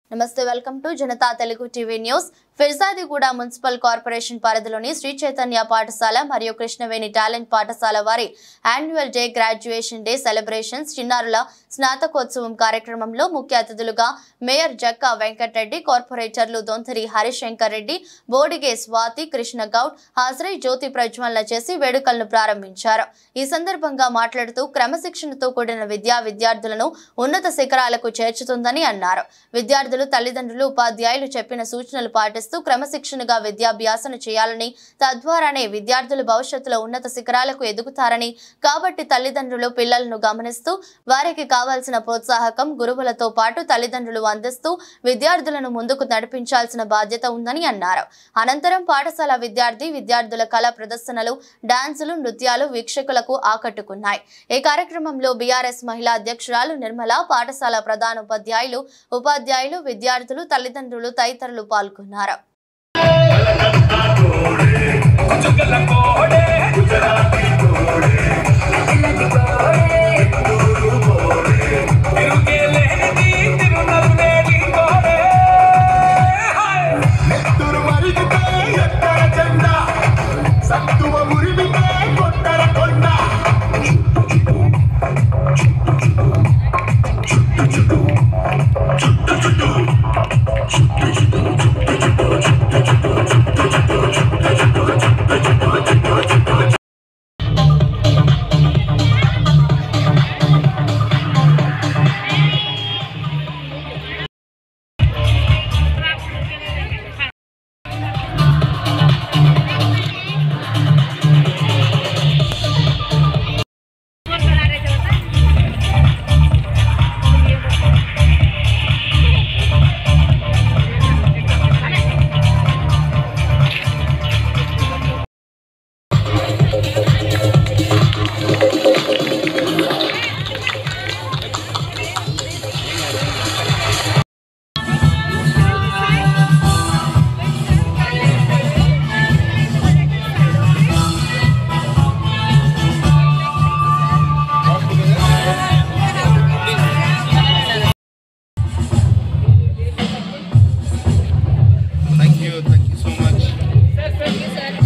నమస్తే welcome to Janata Telugu TV news Firzadiguda municipal corporation పరిధిలోని శ్రీ చైతన్య పాఠశాల మరియు కృష్ణవేణి టాలెంట్ పాఠశాల వారి annual day graduation day celebrations చిన్నారుల స్నాతకోత్సవం కార్యక్రమంలో ముఖ్య అతిథులుగా మేయర్ జక్కా వెంకటరెడ్డి కార్పొరేటర్లు దొంతరి హరిశంకర్ రెడ్డి బోడిగే స్వాతి కృష్ణ గౌడ్ హాజరై జ్యోతి ప్రజ్వలన చేసి వేడుకలను ప్రారంభించారు ఈ సందర్భంగా మాట్లాడుతూ క్రమశిక్షణతో కూడిన విద్యా విద్యార్థులను ఉన్నత శిఖరాలకు చేర్చుతుందని అన్నారు విద్యార్థులు తల్లిదండ్రులు ఉపాధ్యాయులు చెప్పిన సూచనలు పాటిస్తూ క్రమశిక్షణగా విద్యాభ్యాసన చేయాలని తద్వారానే విద్యార్థులు భవిష్యత్తులో ఉన్నత శిఖరాలకు ఎదుగుతారని కాబట్టి తల్లిదండ్రులు పిల్లలను గమనిస్తూ వారికి కావాల్సిన ప్రోత్సాహకం గురువులతో పాటు తల్లిదండ్రులు అందిస్తూ విద్యార్థులను ముందుకు నడిపించాల్సిన బాధ్యత ఉందని అన్నారు అనంతరం పాఠశాల విద్యార్థి విద్యార్థుల కళా ప్రదర్శనలు డాన్సులు నృత్యాలు వీక్షకులకు ఆకట్టుకున్నాయి ఈ కార్యక్రమంలో బీఆర్ఎస్ మహిళా అధ్యక్షురాలు నిర్మల పాఠశాల ప్రధానోపాధ్యాయులు ఉపాధ్యాయులు విద్యార్థులు తల్లిదండ్రులు తదితరులు పాల్గొన్నారు నెత్తురు మరిగితే ఎత్తర జెండ సత్తువ మురిమితే కొట్టర కొండ Thank you, thank you so much.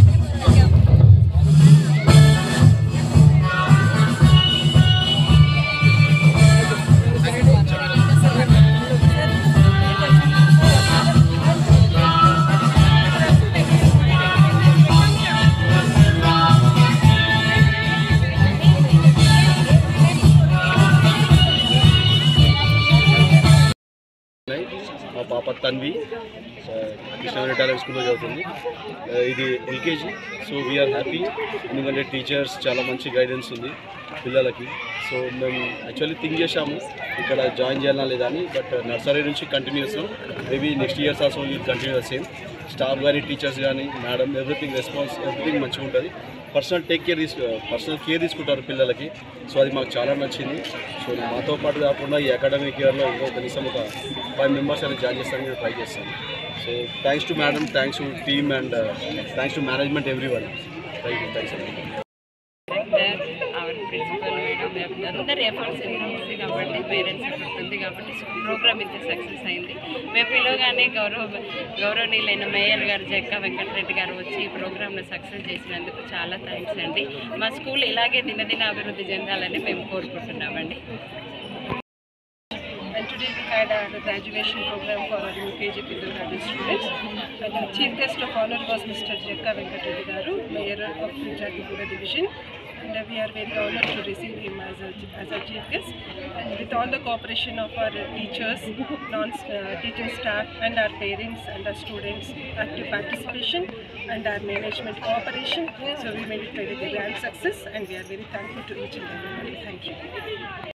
ఉన్నాయి. మా పాప తన్వి కృష్ణవేణి టాలెంట్ స్కూల్లో చదువుతుంది ఆ, ఇది ఎల్కేజీ సో వీఆర్ హ్యాపీ ఎందుకంటే టీచర్స్ చాలా మంచి గైడెన్స్ ఉంది పిల్లలకి సో మేము యాక్చువల్లీ థింక్ చేశాము ఇక్కడ జాయిన్ చేయాలా లేదా అని బట్ నర్సరీ నుంచి కంటిన్యూ చేస్తాం maybe next years also will continue the same staff కానీ టీచర్స్ కానీ మేడం ఎవ్రీథింగ్ రెస్పాన్స్ ఎవ్రీథింగ్ మంచిగా ఉంటుంది పర్సనల్ టేక్ కేర్ తీసుకు పర్సనల్ కేర్ తీసుకుంటారు పిల్లలకి సో అది మాకు చాలా నచ్చింది సో మాతో పాటు కాకుండా ఈ అకాడమిక్ ఇయర్లో ఇంకో కనీసం ఒక ఫైవ్ మెంబర్స్ అనేది జాయిన్ చేస్తాను నేను ట్రై చేస్తాను so thanks to madam thanks to team and thanks to management everyone thank you thanks అండి అవర్ ప్రిన్సిపల్ మేడం అందరి ఎఫర్ట్స్ ఉంది కాబట్టి పేరెంట్స్ ఎఫర్ట్ ఉంది కాబట్టి ప్రోగ్రామ్ ఇంత సక్సెస్ అయింది మేము పిలవగానే గౌరవ గౌరవనీయులైన మేయర్ గారు జక్క వెంకటరెడ్డి గారు వచ్చి ఈ ప్రోగ్రామ్ను సక్సెస్ చేసినందుకు చాలా థ్యాంక్స్ అండి మా స్కూల్ ఇలాగే దినదిన అభివృద్ధి చెందాలని మేము కోరుకుంటున్నామండి And today we had a graduation program for our UKG Kindergarten students. And the chief guest of honor was Mr. Jekka Venkatreddy Garu, Mayor of Vijayagura Division. And uh, we are very honored to receive him as a, as a chief guest. And with all the cooperation of our teachers, non-teaching staff, and our parents and our students' active participation and our management cooperation, so we made it very grand success. And we are very thankful to each and everybody. Thank you.